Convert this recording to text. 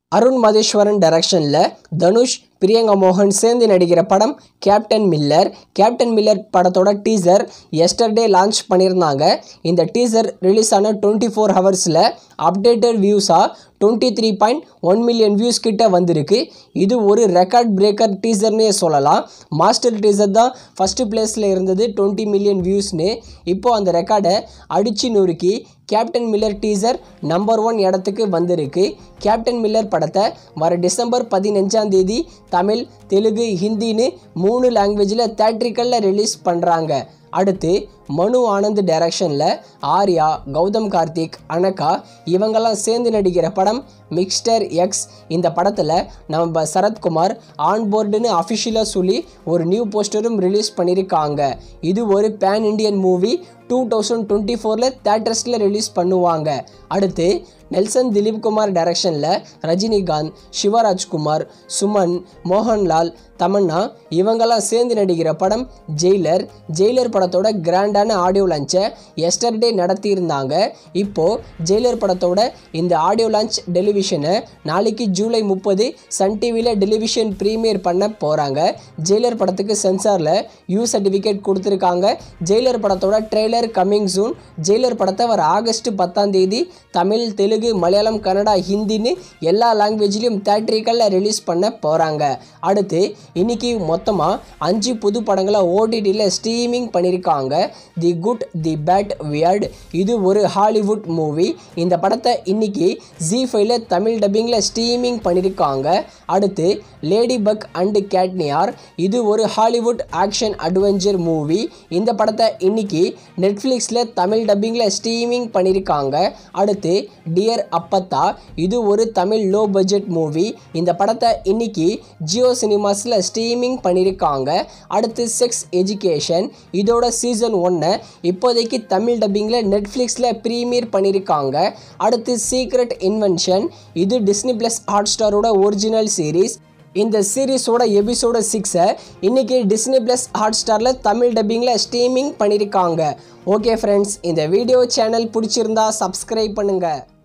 அருண் மதேஸ்வரன் டைரக்ஷனில் தனுஷ் பிரியங்கா மோகன் சேர்ந்து நடிக்கிற படம் கேப்டன் மில்லர் கேப்டன் மில்லர் படத்தோட டீசர் எஸ்டர்டே லான்ச் பண்ணியிருந்தாங்க இந்த டீசர் ரிலீஸ் ஆன டுவெண்ட்டி ஃபோர் ஹவர்ஸில் அப்டேட்டட் வியூஸாக twenty three point one million views கிட்ட வந்திருக்கு இது ஒரு ரெக்கார்ட் பிரேக்கர் டீசர்னே சொல்லலாம் மாஸ்டர் டீசர் தான் ஃபஸ்ட்டு பிளேஸில் இருந்தது டுவெண்ட்டி மில்லியன் வியூஸ்னு இப்போ அந்த ரெக்கார்டை அடித்து நொறுக்கி Captain Miller teaser number one இடத்துக்கு வந்திருக்கு கேப்டன் மில்லர் படத்தை வர டிசம்பர் பதினஞ்சாம் தேதி தமிழ் தெலுங்கு ஹிந்தின்னு மூணு லாங்குவேஜில் தேட்ரிக்கலில் ரிலீஸ் பண்ணுறாங்க அடுத்து மனு ஆனந்த் டைரக்ஷனில் ஆர்யா கௌதம் கார்த்திக் அனகா இவங்கெல்லாம் சேர்ந்து நடிக்கிற படம் மிக்ஸ்டர் எக்ஸ் இந்த படத்தில் நம்ம சரத்குமார் ஆன்போர்டுன்னு அஃபிஷியலாக சொல்லி ஒரு நியூ போஸ்டரும் ரிலீஸ் பண்ணியிருக்காங்க இது ஒரு pan Indian movie two thousand twenty ஃபோரில் தேட்டர்ஸில் ரிலீஸ் பண்ணுவாங்க அடுத்து நெல்சன் திலீப் குமார் டைரக்ஷனில் ரஜினிகாந்த் சிவராஜ்குமார் சுமன் மோகன்லால் தமன்னா இவங்கெல்லாம் சேர்ந்து நடிக்கிற படம் ஜெயிலர் ஜெயிலர் படத்தோட கிராண்டான ஆடியோ லான்ச்சை எஸ்டர்டே நடத்தியிருந்தாங்க இப்போது ஜெயிலர் படத்தோட இந்த ஆடியோ லான்ச் டெலிவிஷனை நாளைக்கு ஜூலை முப்பது சன் டிவியில் டெலிவிஷன் ப்ரீமியர் பண்ண போகிறாங்க ஜெயிலர் படத்துக்கு சென்சாரில் யூ சர்டிஃபிகேட் கொடுத்துருக்காங்க ஜெயிலர் படத்தோட ட்ரெய்லர் கம்மிங் சூன் ஜெயிலர் படத்தை வர ஆகஸ்ட் பத்தாம் தேதி தமிழ் தெலுங்கு மலையாளம் கன்னடா ஹிந்தின்னு எல்லா லாங்குவேஜ்லேயும் தேட்ரிக்கலில் ரிலீஸ் பண்ண போகிறாங்க அடுத்து இன்னைக்கு மொத்தமாக அஞ்சு புது படங்களை ஓடிடியில் ஸ்ட்ரீமிங் பண்ணியிருக்காங்க the good the bad weird இது ஒரு ஹாலிவுட் மூவி இந்த படத்தை இன்னைக்கு ஜி ஃபைவ்ல தமிழ் டப்பிங்கில் ஸ்ட்ரீமிங் பண்ணியிருக்காங்க அடுத்து லேடி பக் அண்டு கேட்னியார் இது ஒரு ஹாலிவுட் ஆக்ஷன் அட்வென்ச்சர் மூவி இந்த படத்தை இன்னைக்கு நெட்ஃப்ளிக்ஸில் தமிழ் டப்பிங்கில் ஸ்ட்ரீமிங் பண்ணியிருக்காங்க அடுத்து டியர் அப்பத்தா இது ஒரு தமிழ் லோ பட்ஜெட் மூவி இந்த படத்தை இன்னைக்கு ஜியோ சினிமாஸில் ஸ்ட்ரீமிங் பண்ணியிருக்காங்க அடுத்து செக்ஸ் எஜுகேஷன் இதோட சீசன் ஒன்னை இப்போதைக்கு தமிழ் டப்பிங்கில் நெட்ஃப்ளிக்ஸில் ப்ரீமியர் பண்ணியிருக்காங்க அடுத்து சீக்ரெட் இன்வென்ஷன் இது டிஸ்னி ப்ளஸ் ஹாட் ஸ்டாரோட ஒரிஜினல் சீரீஸ் இந்த சீரீஸோட எபிசோட சிக்ஸை இன்றைக்கி டிஸ்னி ப்ளஸ் ஹாட் ஸ்டாரில் தமிழ் டப்பிங்கில் ஸ்ட்ரீமிங் பண்ணியிருக்காங்க ஓகே ஃப்ரெண்ட்ஸ் இந்த வீடியோ சேனல் பிடிச்சிருந்தா சப்ஸ்கிரைப் பண்ணுங்கள்